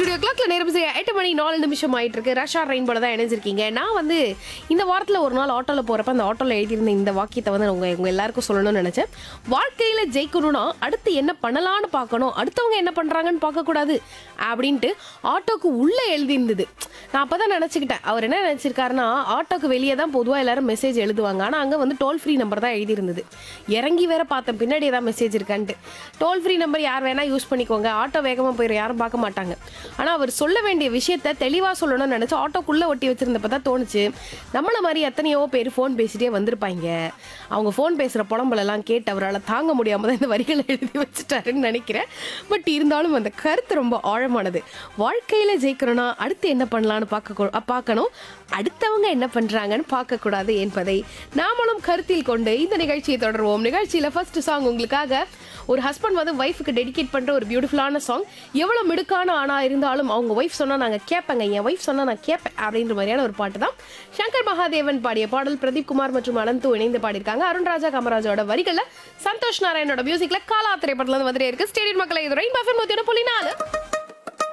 studio கிளாக்ல நேரம் சரியா எட்டு மணி நாலு நிமிஷம் ஆயிட்டு இருக்கு ரஷா ரெயின்போல தான் இணைஞ்சிருக்கீங்க நான் வந்து இந்த வாரத்தில் ஒரு நாள் ஆட்டோவில் போகிறப்ப அந்த ஆட்டோவில் எழுதியிருந்த இந்த வாக்கியத்தை வந்து உங்க உங்க எல்லாருக்கும் சொல்லணும்னு நினச்சேன் வாழ்க்கையில் ஜெயிக்கணும்னா அடுத்து என்ன பண்ணலான்னு பார்க்கணும் அடுத்தவங்க என்ன பண்ணுறாங்கன்னு பார்க்கக்கூடாது அப்படின்ட்டு ஆட்டோக்கு உள்ளே எழுதியிருந்தது நான் அப்போ தான் நினச்சிக்கிட்டேன் அவர் என்ன நினச்சிருக்காருன்னா ஆட்டோக்கு வெளியே தான் பொதுவாக எல்லாரும் மெசேஜ் எழுதுவாங்க ஆனால் அங்கே வந்து டோல் ஃப்ரீ நம்பர் தான் எழுதியிருந்தது இறங்கி வேற பார்த்தேன் பின்னாடி ஏதாவது மெசேஜ் இருக்கான்ட்டு டோல் ஃப்ரீ நம்பர் யார் வேணால் யூஸ் பண்ணிக்கோங்க ஆட்டோ வேகமாக போயிடும் யாரும் பார்க்க மாட்டாங்க ஆனால் அவர் சொல்ல வேண்டிய விஷயத்த தெளிவாக சொல்லணும்னு நினச்சி ஆட்டோக்குள்ளே ஒட்டி வச்சிருந்தப்ப தான் தோணுச்சு நம்மள மாதிரி எத்தனையோ பேர் ஃபோன் பேசிட்டே வந்திருப்பாங்க அவங்க ஃபோன் பேசுகிற புலம்பலெல்லாம் கேட்டு அவரால் தாங்க முடியாமல் தான் இந்த வரிகளை எழுதி வச்சுட்டாருன்னு நினைக்கிறேன் பட் இருந்தாலும் அந்த கருத்து ரொம்ப ஆழமானது வாழ்க்கையில் ஜெயிக்கிறோன்னா அடுத்து என்ன பண்ணலான்னு பார்க்க பார்க்கணும் அடுத்தவங்க என்ன பண்ணுறாங்கன்னு பார்க்கக்கூடாது என்பதை நாமளும் கருத்தில் கொண்டு இந்த நிகழ்ச்சியை தொடர்வோம் நிகழ்ச்சியில் ஃபர்ஸ்ட் சாங் உங்களுக்காக ஒரு ஹஸ்பண்ட் வந்து ஒய்ஃபுக்கு டெடிகேட் பண்ணுற ஒரு பியூட்டிஃபுல்லான சாங் எவ்வளோ மிடுக்கான ஆணா இருந்தாலும் அவங்க ஒய்ஃப் சொன்னால் நாங்கள் கேட்பேங்க என் ஒய்ஃப் சொன்னால் நான் கேட்பேன் அப்படின்ற மாதிரியான ஒரு பாட்டு தான் சங்கர் மகாதேவன் பாடிய பாடல் பிரதீப் குமார் மற்றும் அனந்து இணைந்து பாடியிருக்காங்க அருண்ராஜா காமராஜோட வரிகளில் சந்தோஷ் நாராயணோட மியூசிக்ல காலா திரைப்படத்துல இருந்து வந்துட்டே இருக்கு ஸ்டேடியம் மக்களை இது ரெயின் பஃபன் புள்ளி நாலு